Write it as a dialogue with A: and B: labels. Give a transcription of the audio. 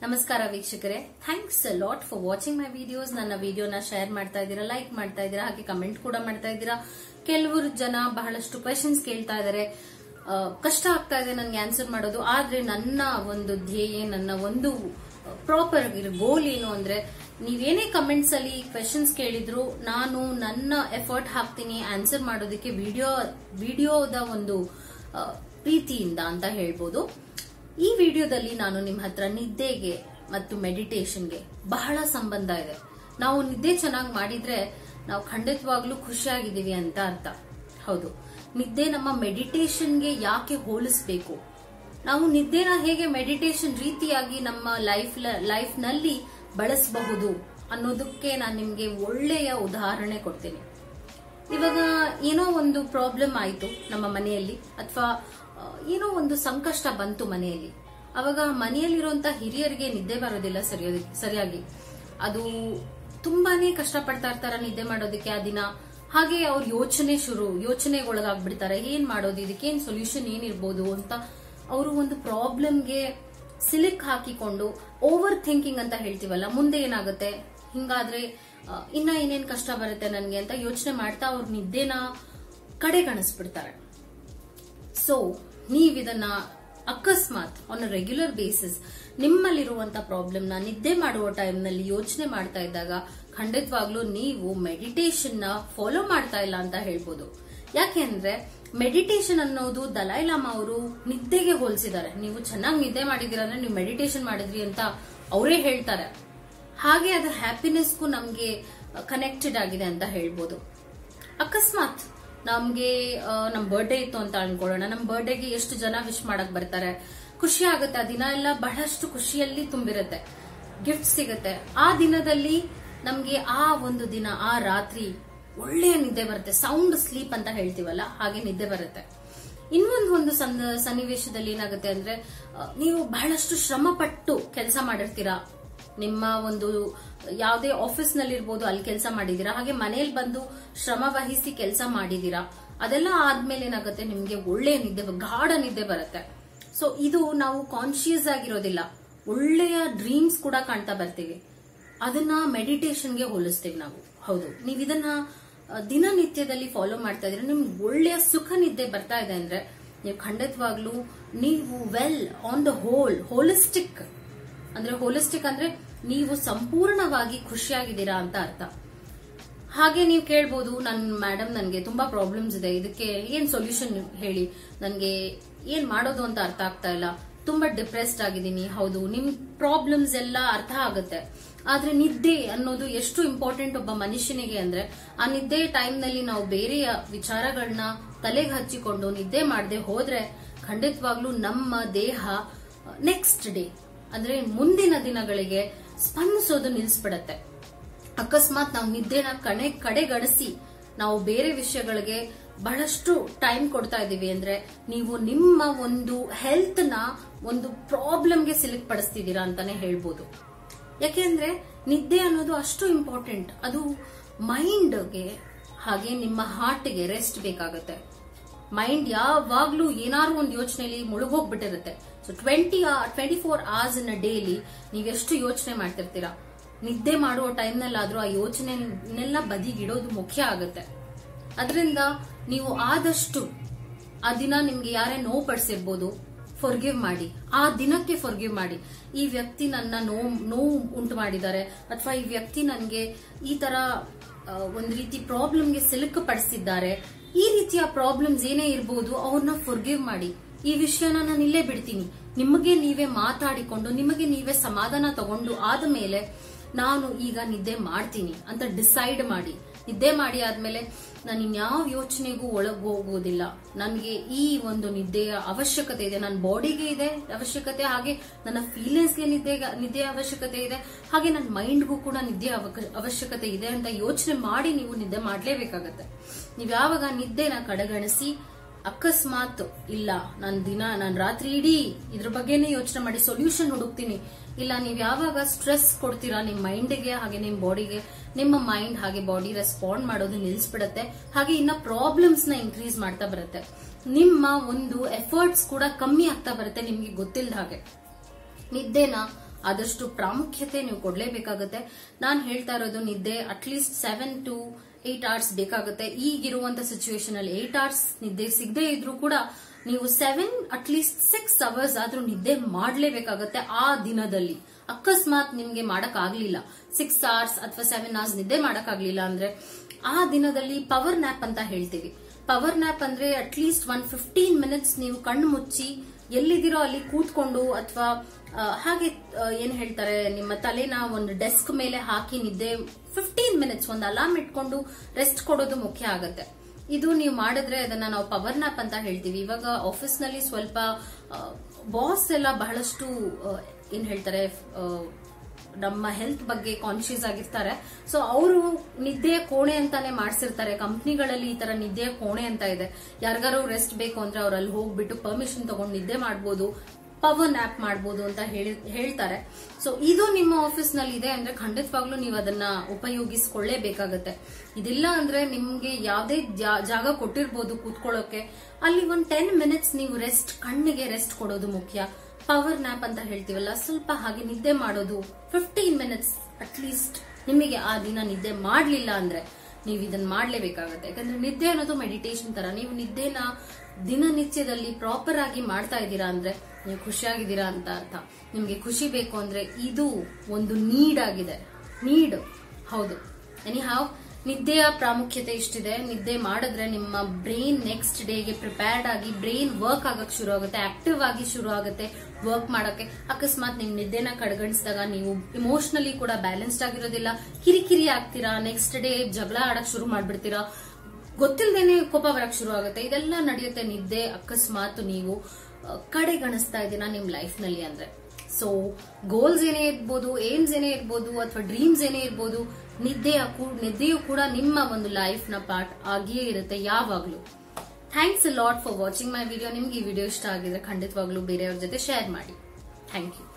A: ನಮಸ್ಕಾರ ವೀಕ್ಷಕರೇ thanks lot for watching my videos ನನ್ನ ವಿಡಿಯೋನ ಶೇರ್ ಮಾಡ್ತಾ ಇದ್ದೀರಾ ಲೈಕ್ ಮಾಡ್ತಾ ಇದ್ದೀರಾ ಹಾಗೆ ಕಮೆಂಟ್ ಕೂಡ ಮಾಡ್ತಾ ಇದ್ದೀರಾ ಕೆಲವರು ಜನ ಬಹಳಷ್ಟು ಕ್ವೆಶನ್ಸ್ ಕೇಳ್ತಾ ಇದ್ದಾರೆ ಆ, ಕಷ್ಟ ಆಗ್ತಾ ಇದೆ ನನಗೆ ಆನ್ಸರ್ ಮಾಡೋದು ಆದ್ರೆ ನನ್ನ ಒಂದು ಧ್ಯೇಯ ನನ್ನ ಒಂದು ಪ್ರಾಪರ್ ಗೋಲ್ ಏನು ಅಂದ್ರೆ ನೀವೇನೇ ಕಮೆಂಟ್ಸ್ ಅಲ್ಲಿ ಕ್ವೆಶನ್ಸ್ ಕೇಳಿದ್ರು ನಾನು ನನ್ನ ಎಫರ್ಟ್ ಹಾಕ್ತೀನಿ ಆನ್ಸರ್ ಮಾಡೋದಕ್ಕೆ ವಿಡಿಯೋ ವಿಡಿಯೋದ ಒಂದು ಆ, ಪ್ರೀತಿಯಿಂದ ಅಂತ ಹೇಳ್ಬೋದು ಈ ವಿಡಿಯೋದಲ್ಲಿ ನಾನು ನಿಮ್ಮ ಹತ್ರ ನಿದ್ದೆಗೆ ಮತ್ತು ಮೆಡಿಟೇಷನ್ಗೆ ಬಹಳ ಸಂಬಂಧ ಇದೆ ನಾವು ನಿದ್ದೆ ಚೆನ್ನಾಗಿ ಮಾಡಿದ್ರೆ ನಾವು ಖಂಡಿತವಾಗ್ಲೂ ಖುಷಿಯಾಗಿದ್ದೀವಿ ಅಂತ ಅರ್ಥ ಹೌದು ನಿದ್ದೆ ನಮ್ಮ ಮೆಡಿಟೇಷನ್ಗೆ ಯಾಕೆ ಹೋಲಿಸಬೇಕು ನಾವು ನಿದ್ದೆನ ಹೇಗೆ ಮೆಡಿಟೇಷನ್ ರೀತಿಯಾಗಿ ನಮ್ಮ ಲೈಫ್ ಲೈಫ್ ನಲ್ಲಿ ಬಳಸಬಹುದು ಅನ್ನೋದಕ್ಕೆ ನಾನು ನಿಮ್ಗೆ ಒಳ್ಳೆಯ ಉದಾಹರಣೆ ಕೊಡ್ತೇನೆ ಇವಾಗ ಏನೋ ಒಂದು ಪ್ರಾಬ್ಲಮ್ ಆಯ್ತು ನಮ್ಮ ಮನೆಯಲ್ಲಿ ಅಥವಾ ಏನೋ ಒಂದು ಸಂಕಷ್ಟ ಬಂತು ಮನೆಯಲ್ಲಿ ಅವಾಗ ಮನೆಯಲ್ಲಿರುವಂತ ಹಿರಿಯರಿಗೆ ನಿದ್ದೆ ಬರೋದಿಲ್ಲ ಸರಿಯಾಗಿ ಸರಿಯಾಗಿ ಅದು ತುಂಬಾನೇ ಕಷ್ಟಪಡ್ತಾ ಇರ್ತಾರ ನಿದ್ದೆ ಮಾಡೋದಕ್ಕೆ ಆ ದಿನ ಹಾಗೆ ಅವ್ರ ಯೋಚನೆ ಶುರು ಯೋಚನೆಗೆ ಒಳಗಾಗ್ಬಿಡ್ತಾರೆ ಏನ್ ಮಾಡೋದು ಇದಕ್ಕೆ ಏನ್ ಸೊಲ್ಯೂಷನ್ ಏನಿರ್ಬೋದು ಅಂತ ಅವರು ಒಂದು ಪ್ರಾಬ್ಲಮ್ಗೆ ಸಿಲುಕ್ ಹಾಕಿಕೊಂಡು ಓವರ್ ಥಿಂಕಿಂಗ್ ಅಂತ ಹೇಳ್ತೀವಲ್ಲ ಮುಂದೆ ಏನಾಗುತ್ತೆ ಹಿಂಗಾದ್ರೆ ಆ, ಇನ್ನ ಏನೇನ್ ಕಷ್ಟ ಬರುತ್ತೆ ನನ್ಗೆ ಅಂತ ಯೋಚನೆ ಮಾಡ್ತಾ ಅವ್ರ ನಿದ್ದೆನ ಕಡೆಗಣಿಸ್ಬಿಡ್ತಾರೆ ಸೊ ನೀವಿದನ್ನ ಅಕಸ್ಮಾತ್ ಆನ್ ಅ ರೆಗ್ಯುಲರ್ ಬೇಸಿಸ್ ನಿಮ್ಮಲ್ಲಿರುವಂತ ಪ್ರಾಬ್ಲಮ್ ನ ನಿದ್ದೆ ಮಾಡುವ ಟೈಮ್ ನಲ್ಲಿ ಯೋಚನೆ ಮಾಡ್ತಾ ಇದ್ದಾಗ ಖಂಡಿತವಾಗ್ಲೂ ನೀವು ಮೆಡಿಟೇಷನ್ ನ ಫಾಲೋ ಮಾಡ್ತಾ ಇಲ್ಲ ಅಂತ ಹೇಳ್ಬೋದು ಯಾಕೆಂದ್ರೆ ಮೆಡಿಟೇಷನ್ ಅನ್ನೋದು ದಲೈ ಲಾಮಾ ಅವರು ನಿದ್ದೆಗೆ ಹೋಲಿಸಿದ್ದಾರೆ ನೀವು ಚೆನ್ನಾಗಿ ನಿದ್ದೆ ಮಾಡಿದೀರ ಅಂದ್ರೆ ನೀವು ಮೆಡಿಟೇಷನ್ ಮಾಡಿದ್ರಿ ಅಂತ ಅವರೇ ಹೇಳ್ತಾರೆ ಹಾಗೆ ಅದರ ಹ್ಯಾಪಿನೆಸ್ಗೂ ನಮ್ಗೆ ಕನೆಕ್ಟೆಡ್ ಆಗಿದೆ ಅಂತ ಹೇಳ್ಬೋದು ಅಕಸ್ಮಾತ್ ನಮ್ಗೆ ಆ, ನಮ್ ಬರ್ಡೇ ಇತ್ತು ಅಂತ ಅನ್ಕೊಳ್ಳೋಣ ನಮ್ ಬರ್ಡೇಗೆ ಎಷ್ಟು ಜನ ವಿಶ್ ಮಾಡಕ್ ಬರ್ತಾರೆ ಖುಷಿ ಆಗುತ್ತೆ ಆ ದಿನ ಎಲ್ಲ ಬಹಳಷ್ಟು ಖುಷಿಯಲ್ಲಿ ತುಂಬಿರುತ್ತೆ ಗಿಫ್ಟ್ ಸಿಗುತ್ತೆ ಆ ದಿನದಲ್ಲಿ ನಮ್ಗೆ ಆ ಒಂದು ದಿನ ಆ ರಾತ್ರಿ ಒಳ್ಳೆಯ ನಿದ್ದೆ ಬರುತ್ತೆ ಸೌಂಡ್ ಸ್ಲೀಪ್ ಅಂತ ಹೇಳ್ತೀವಲ್ಲ ಹಾಗೆ ನಿದ್ದೆ ಬರುತ್ತೆ ಇನ್ನೊಂದು ಒಂದು ಸಂದ- ಸನ್ನಿವೇಶದಲ್ಲಿ ಏನಾಗುತ್ತೆ ಅಂದ್ರೆ ಆ, ನೀವು ಬಹಳಷ್ಟು ಶ್ರಮ ಪಟ್ಟು ಕೆಲಸ ಮಾಡಿರ್ತೀರಾ ನಿಮ್ಮ ಒಂದು ಯಾವುದೇ ಆಫೀಸ್ ನಲ್ಲಿ ಇರ್ಬೋದು ಅಲ್ಲಿ ಕೆಲಸ ಮಾಡಿದೀರಾ ಹಾಗೆ ಮನೇಲಿ ಬಂದು ಶ್ರಮ ವಹಿಸಿ ಕೆಲಸ ಮಾಡಿದೀರಾ ಅದೆಲ್ಲ ಆದ್ಮೇಲೆ ಏನಾಗುತ್ತೆ ನಿಮ್ಗೆ ಒಳ್ಳೆಯ ನಿದ್ದೆ ಬ- ಗಾಢ ನಿದ್ದೆ ಬರುತ್ತೆ ಸೊ ಇದು ನಾವು ಕಾನ್ಶಿಯಸ್ ಆಗಿರೋದಿಲ್ಲ ಒಳ್ಳೆಯ ಡ್ರೀಮ್ಸ್ ಕೂಡ ಕಾಣ್ತಾ ಬರ್ತೀವಿ ಅದನ್ನ ಮೆಡಿಟೇಷನ್ಗೆ ಹೋಲಿಸ್ತೀವಿ ನಾವು ಹೌದು ನೀವು ಇದನ್ನ ಆ, ದಿನನಿತ್ಯದಲ್ಲಿ ಫಾಲೋ ಮಾಡ್ತಾ ಇದ್ರೆ ನಿಮ್ಗೆ ಒಳ್ಳೆಯ ಸುಖ ನಿದ್ದೆ ಬರ್ತಾ ಇದೆ ಅಂದ್ರೆ ನೀವು ಖಂಡಿತವಾಗ್ಲೂ ನೀವು well on the whole holistic ಅಂದ್ರೆ ಹೋಲಿಸ್ಟಿಕ್ ಅಂದ್ರೆ ನೀವು ಸಂಪೂರ್ಣವಾಗಿ ಖುಷಿಯಾಗಿದ್ದೀರಾ ಅಂತ ಅರ್ಥ ಹಾಗೆ ನೀವು ಕೇಳ್ಬೋದು ನನ್ ಮೇಡಮ್ ನನ್ಗೆ ತುಂಬಾ ಪ್ರಾಬ್ಲಮ್ಸ್ ಇದೆ ಇದಕ್ಕೆ ಏನ್ ಸೊಲ್ಯೂಷನ್ ಹೇಳಿ ನನ್ಗೆ ಏನ್ ಮಾಡೋದು ಅಂತ ಅರ್ಥ ಆಗ್ತಾ ಇಲ್ಲ ತುಂಬಾ ಡಿಪ್ರೆಸ್ಡ್ ಆಗಿದ್ದೀನಿ ಹೌದು ನಿಮ್ ಪ್ರಾಬ್ಲಮ್ಸ್ ಎಲ್ಲ ಅರ್ಥ ಆಗುತ್ತೆ ಆದ್ರೆ ನಿದ್ದೆ ಅನ್ನೋದು ಎಷ್ಟು ಇಂಪಾರ್ಟೆಂಟ್ ಒಬ್ಬ ಮನುಷ್ಯನಿಗೆ ಅಂದ್ರೆ ಆ ನಿದ್ದೆ ಟೈಮ್ ನಲ್ಲಿ ನಾವು ಬೇರೆಯ ವಿಚಾರಗಳನ್ನ ತಲೆಗೆ ಹಚ್ಚಿಕೊಂಡು ನಿದ್ದೆ ಮಾಡದೆ ಹೋದ್ರೆ ಖಂಡಿತವಾಗ್ಲೂ ನಮ್ಮ ದೇಹ ನೆಕ್ಸ್ಟ್ ಡೇ ಅಂದ್ರೆ ಮುಂದಿನ ದಿನಗಳಿಗೆ ಸ್ಪಂದಿಸೋದು ನಿಲ್ಸ್ಬಿಡತ್ತೆ ಅಕಸ್ಮಾತ್ ನಾವು ನಿದ್ದೆನ ಕಣೆ ಕಡೆಗಣಿಸಿ ನಾವು ಬೇರೆ ವಿಷಯಗಳಿಗೆ ಬಹಳಷ್ಟು ಟೈಮ್ ಕೊಡ್ತಾ ಇದೀವಿ ಅಂದ್ರೆ ನೀವು ನಿಮ್ಮ ಒಂದು ಹೆಲ್ತ್ ನ ಒಂದು ಪ್ರಾಬ್ಲಮ್ಗೆ ಸಿಲುಕ್ ಪಡಿಸ್ತಿದ್ದೀರಾ ಅಂತಾನೆ ಹೇಳ್ಬೋದು ಯಾಕೆಂದ್ರೆ ನಿದ್ದೆ ಅನ್ನೋದು ಅಷ್ಟು ಇಂಪಾರ್ಟೆಂಟ್ ಅದು ಮೈಂಡ್ಗೆ ಹಾಗೆ ನಿಮ್ಮ ಹಾರ್ಟ್ಗೆ ರೆಸ್ಟ್ ಬೇಕಾಗತ್ತೆ ಮೈಂಡ್ ಯಾವಾಗ್ಲೂ ಏನಾದ್ರು ಒಂದು ಯೋಚನೆಯಲ್ಲಿ ಮುಳುಗೋಗ್ಬಿಟ್ಟಿರುತ್ತೆ so twenty twenty four hours in a daily ನೀವೆಷ್ಟು ಯೋಚನೆ ಮಾಡ್ತಿರ್ತೀರಾ ನಿದ್ದೆ ಮಾಡುವ ಟೈಮ್ನಲ್ಲಾದ್ರೂ ಆ ಯೋಚನೆನೆಲ್ಲ ಬದಿಗಿಡೋದು ಮುಖ್ಯ ಆಗುತ್ತೆ ಅದರಿಂದ ನೀವು ಆದಷ್ಟು ಆ ದಿನ ನಿಮ್ಗೆ ಯಾರೇ ನೋವು ಪಡಿಸಿರ್ಬೋದು ಫೊರ್ಗಿವ್ ಮಾಡಿ ಆ ದಿನಕ್ಕೆ ಫೊರ್ಗಿವ್ ಮಾಡಿ ಈ ವ್ಯಕ್ತಿ ನನ್ನ ನೋವು ನೋವು ಉಂಟು ಮಾಡಿದ್ದಾರೆ ಅಥವಾ ಈ ವ್ಯಕ್ತಿ ನನಗೆ ಈ ತರ ಆ, ಒಂದ್ ರೀತಿ ಪ್ರಾಬ್ಲಮ್ಗೆ ಸಿಲುಕು ಪಡಿಸಿದ್ದಾರೆ ಈ ರೀತಿಯ ಪ್ರಾಬ್ಲಮ್ಸ್ ಏನೇ ಇರಬಹುದು ಅವ್ರನ್ನ ಫೊರ್ಗಿವ್ ಮಾಡಿ ಈ ವಿಷಯನ ನಾನು ಇಲ್ಲೇ ಬಿಡ್ತೀನಿ ನಿಮಗೆ ನೀವೇ ಮಾತಾಡಿಕೊಂಡು ನಿಮಗೆ ನೀವೇ ಸಮಾಧಾನ ತಗೊಂಡು ಆದ ಮೇಲೆ ನಾನು ಈಗ ನಿದ್ದೆ ಮಾಡ್ತೀನಿ ಅಂತ ಡಿಸೈಡ್ ಮಾಡಿ ನಿದ್ದೆ ಮಾಡಿ ಆದ್ಮೇಲೆ ನಾನು ಇನ್ಯಾವ ಯೋಚನೆಗೂ ಒಳಗ್ ಹೋಗೋದಿಲ್ಲ ನನಗೆ ಈ ಒಂದು ನಿದ್ದೆಯ ಅವಶ್ಯಕತೆ ಇದೆ ನನ್ನ ಬಾಡಿಗೆ ಇದೆ ಅವಶ್ಯಕತೆ ಹಾಗೆ ನನ್ನ ಫೀಲಿಂಗ್ಸ್ಗೆ ನಿದ್ದೆ ನಿದ್ದೆಯ ಅವಶ್ಯಕತೆ ಇದೆ ಹಾಗೆ ನನ್ನ ಮೈಂಡ್ಗೂ ಕೂಡ ನಿದ್ದೆಯ ಅವಕ- ಅವಶ್ಯಕತೆ ಇದೆ ಅಂತ ಯೋಚನೆ ಮಾಡಿ ನೀವು ನಿದ್ದೆ ಮಾಡ್ಲೇಬೇಕಾಗತ್ತೆ ನೀವು ಯಾವಾಗ ನಿದ್ದೆನ ಕಡೆಗಣಿಸಿ ಅಕಸ್ಮಾತ್ ಇಲ್ಲ ನಾನು ದಿನ ನಾನು ರಾತ್ರಿ ಇಡೀ ಇದ್ರ ಬಗ್ಗೆನೇ ಯೋಚನೆ ಮಾಡಿ ಸೊಲ್ಯೂಷನ್ ಹುಡುಕ್ತೀನಿ ಇಲ್ಲ ನೀವು ಯಾವಾಗ ಸ್ಟ್ರೆಸ್ ಕೊಡ್ತೀರಾ ನಿಮ್ ಮೈಂಡ್ಗೆ ಹಾಗೆ ನಿಮ್ ಬಾಡಿಗೆ ನಿಮ್ಮ ಮೈಂಡ್ ಹಾಗೆ ಬಾಡಿ ರೆಸ್ಪಾಂಡ್ ಮಾಡೋದು ನಿಲ್ಸ್ಬಿಡತ್ತೆ ಹಾಗೆ ಇನ್ನ ಪ್ರಾಬ್ಲಮ್ಸ್ ನ ಇನ್ಕ್ರೀಸ್ ಮಾಡ್ತಾ ಬರುತ್ತೆ ನಿಮ್ಮ ಒಂದು ಎಫರ್ಟ್ಸ್ ಕೂಡ ಕಮ್ಮಿ ಆಗ್ತಾ ಬರುತ್ತೆ ನಿಮ್ಗೆ ಗೊತ್ತಿಲ್ಲದ ಹಾಗೆ ನಿದ್ದೆನ ಆದಷ್ಟು ಪ್ರಾಮುಖ್ಯತೆ ನೀವು ಕೊಡ್ಲೇಬೇಕಾಗುತ್ತೆ ನಾನು ಹೇಳ್ತಾ ಇರೋದು ನಿದ್ದೆ at least seven to eight hours ಬೇಕಾಗುತ್ತೆ ಈಗಿರುವಂತ ಸಿಚುವೇಶನ್ ಅಲ್ಲಿ ಏಟ್ ಅವರ್ಸ್ ನಿದ್ದೆ ಸಿಗದೆ ಇದ್ರೂ ಕೂಡ ನೀವು ಸೆವೆನ್ ಅಟ್ಲೀಸ್ಟ್ ಸಿಕ್ಸ್ ಅವರ್ಸ್ ಆದ್ರೂ ನಿದ್ದೆ ಮಾಡ್ಲೇಬೇಕಾಗತ್ತೆ ಆ ದಿನದಲ್ಲಿ ಅಕಸ್ಮಾತ್ ನಿಮ್ಗೆ ಮಾಡಕ್ ಆಗ್ಲಿಲ್ಲ ಸಿಕ್ಸ್ ಅವರ್ಸ್ ಅಥವಾ ಸೆವೆನ್ ಅವರ್ಸ್ ನಿದ್ದೆ ಮಾಡಕ್ ಆಗ್ಲಿಲ್ಲ ಅಂದ್ರೆ ಆ ದಿನದಲ್ಲಿ ಪವರ್ ನ್ಯಾಪ್ ಅಂತ ಹೇಳ್ತೀವಿ ಪವರ್ ನ್ಯಾಪ್ ಅಂದ್ರೆ ಅಟ್ಲೀಸ್ಟ್ ಒನ್ ಫಿಫ್ಟೀನ್ ಮಿನಿಟ್ಸ್ ನೀವು ಕಣ್ಣು ಮುಚ್ಚಿ ಎಲ್ಲಿದ್ದೀರೋ ಅಲ್ಲಿ ಕೂತ್ಕೊಂಡು ಅಥವಾ ಹಾಗೆ ಆ, ಏನ್ ಹೇಳ್ತಾರೆ ನಿಮ್ಮ ತಲೆನ ಒಂದು ಡೆಸ್ಕ್ ಮೇಲೆ ಹಾಕಿ ನಿದ್ದೆ ಫಿಫ್ಟೀನ್ ಮಿನಿಟ್ಸ್ ಒಂದು ಅಲಾರ್ಮ್ ಇಟ್ಕೊಂಡು ರೆಸ್ಟ್ ಕೊಡೋದು ಮುಖ್ಯ ಆಗತ್ತೆ ಇದು ನೀವು ಮಾಡಿದ್ರೆ ಅದನ್ನ ನಾವು ಪವರ್ ನ್ಯಾಪ್ ಅಂತ ಹೇಳ್ತೀವಿ ಇವಾಗ ಆಫೀಸ್ ನಲ್ಲಿ ಸ್ವಲ್ಪ ಬಾಸ್ ಎಲ್ಲ ಬಹಳಷ್ಟು ಆ, ಏನ್ ಹೇಳ್ತಾರೆ ಆ, ನಮ್ಮ ಹೆಲ್ತ್ ಬಗ್ಗೆ ಕಾನ್ಶಿಯಸ್ ಆಗಿರ್ತಾರೆ ಸೊ ಅವರು ನಿದ್ದೆಯ ಕೋಣೆ ಅಂತಾನೆ ಮಾಡ್ಸಿರ್ತಾರೆ ಕಂಪ್ನಿಗಳಲ್ಲಿ ಈ ತರ ನಿದ್ದೆಯ ಕೋಣೆ ಅಂತ ಇದೆ ಯಾರಿಗಾರು ರೆಸ್ಟ್ ಬೇಕು ಅಂದ್ರೆ ಅವ್ರು ಅಲ್ಲಿ ಹೋಗ್ಬಿಟ್ಟು ಪರ್ಮಿಷನ್ ತಗೊಂಡು ನಿದ್ದೆ ಮಾಡ್ಬೋದು ಪವರ್ ನ್ಯಾಪ್ ಮಾಡ್ಬೋದು ಅಂತ ಹೇಳಿ ಹೇಳ್ತಾರೆ ಸೊ ಇದು ನಿಮ್ಮ ಆಫೀಸ್ ನಲ್ಲಿ ಇದೆ ಅಂದ್ರೆ ಖಂಡಿತವಾಗ್ಲೂ ನೀವು ಅದನ್ನ ಉಪಯೋಗಿಸ್ಕೊಳ್ಳೇಬೇಕಾಗತ್ತೆ ಇದಿಲ್ಲ ಅಂದ್ರೆ ನಿಮ್ಗೆ ಯಾವ್ದೇ ಜಾ- ಜಾಗ ಕೊಟ್ಟಿರ್ಬೋದು ಕೂತ್ಕೊಳ್ಳೋಕೆ ಅಲ್ಲಿ ಒಂದ್ ಟೆನ್ ಮಿನಿಟ್ಸ್ ನೀವು ರೆಸ್ಟ್ ಕಣ್ಣಿಗೆ ರೆಸ್ಟ್ ಕೊಡೋದು ಮುಖ್ಯ ಪವರ್ ನ್ಯಾಪ್ ಅಂತ ಹೇಳ್ತೀವಲ್ಲ ಸ್ವಲ್ಪ ಹಾಗೆ ನಿದ್ದೆ ಮಾಡೋದು ಫಿಫ್ಟೀನ್ ಮಿನಿಟ್ಸ್ ಅಟ್ಲೀಸ್ಟ್ ನಿಮಗೆ ಆ ದಿನ ನಿದ್ದೆ ಮಾಡ್ಲಿಲ್ಲ ಅಂದ್ರೆ ನೀವು ಇದನ್ನ ಮಾಡ್ಲೇಬೇಕಾಗತ್ತೆ ಯಾಕಂದ್ರೆ ನಿದ್ದೆ ಅನ್ನೋದು ಮೆಡಿಟೇಷನ್ ತರ ನೀವು ನಿದ್ದೆನ ದಿನನಿತ್ಯದಲ್ಲಿ ಪ್ರಾಪರ್ ಆಗಿ ಮಾಡ್ತಾ ಇದ್ದೀರಾ ಅಂದ್ರೆ ನೀವು ಖುಷಿಯಾಗಿದ್ದೀರಾ ಅಂತ ಅರ್ಥ ನಿಮ್ಗೆ ಖುಷಿ ಬೇಕು ಅಂದ್ರೆ ಇದು ಒಂದು ನೀಡ್ ಆಗಿದೆ ನೀಡ್ ಹೌದು ಎನಿ ಹಾವ್ ನಿದ್ದೆಯ ಪ್ರಾಮುಖ್ಯತೆ ಇಷ್ಟಿದೆ ನಿದ್ದೆ ಮಾಡಿದ್ರೆ ನಿಮ್ಮ ಬ್ರೈನ್ ನೆಕ್ಸ್ಟ್ ಡೇಗೆ ಪ್ರಿಪೇರ್ಡ್ ಆಗಿ ಬ್ರೈನ್ ವರ್ಕ್ ಆಗಕ್ ಶುರು ಆಗುತ್ತೆ ಆಕ್ಟಿವ್ ಆಗಿ ಶುರು ಆಗುತ್ತೆ ವರ್ಕ್ ಮಾಡಕ್ಕೆ ಅಕಸ್ಮಾತ್ ನಿಮ್ ನಿದ್ದೆನ ಕಡೆಗಣಿಸಿದಾಗ ನೀವು ಇಮೋಷನಲಿ ಕೂಡ ಬ್ಯಾಲೆನ್ಸ್ಡ್ ಆಗಿರೋದಿಲ್ಲ ಕಿರಿಕಿರಿ ಆಗ್ತೀರಾ ನೆಕ್ಸ್ಟ್ ಡೇ ಜಗಳ ಆಡಕ್ ಶುರು ಮಾಡ್ಬಿಡ್ತೀರಾ ಗೊತ್ತಿಲ್ಲದೇನೆ ಕೋಪ ಬರಕ್ ಶುರು ಆಗುತ್ತೆ ಇದೆಲ್ಲ ನಡೆಯುತ್ತೆ ನಿದ್ದೆ ಅಕಸ್ಮಾತ್ ನೀವು ಆ, ಕಡೆಗಣಿಸ್ತಾ ಇದ್ದೀರಾ ನಿಮ್ ಲೈಫ್ ನಲ್ಲಿ ಅಂದ್ರೆ ಸೊ ಗೋಲ್ಸ್ ಏನೇ ಇರ್ಬೋದು ಏಮ್ಸ್ ಏನೇ ಇರ್ಬೋದು ಅಥವಾ ಡ್ರೀಮ್ಸ್ ಏನೇ ಇರ್ಬೋದು ನಿದ್ದೆಯ ಕೂ- ನಿದ್ದೆಯು ಕೂಡ ನಿಮ್ಮ ಒಂದು ಲೈಫ್ ನ ಪಾರ್ಟ್ ಆಗಿಯೇ ಇರುತ್ತೆ ಯಾವಾಗ್ಲೂ thanks lot for watching my video ನಿಮ್ಗೆ ಈ ವಿಡಿಯೋ ಇಷ್ಟ ಆಗಿದ್ರೆ ಖಂಡಿತವಾಗ್ಲೂ ಬೇರೆಯವ್ರ ಜೊತೆ ಶೇರ್ ಮಾಡಿ ಥ್ಯಾಂಕ್ ಯು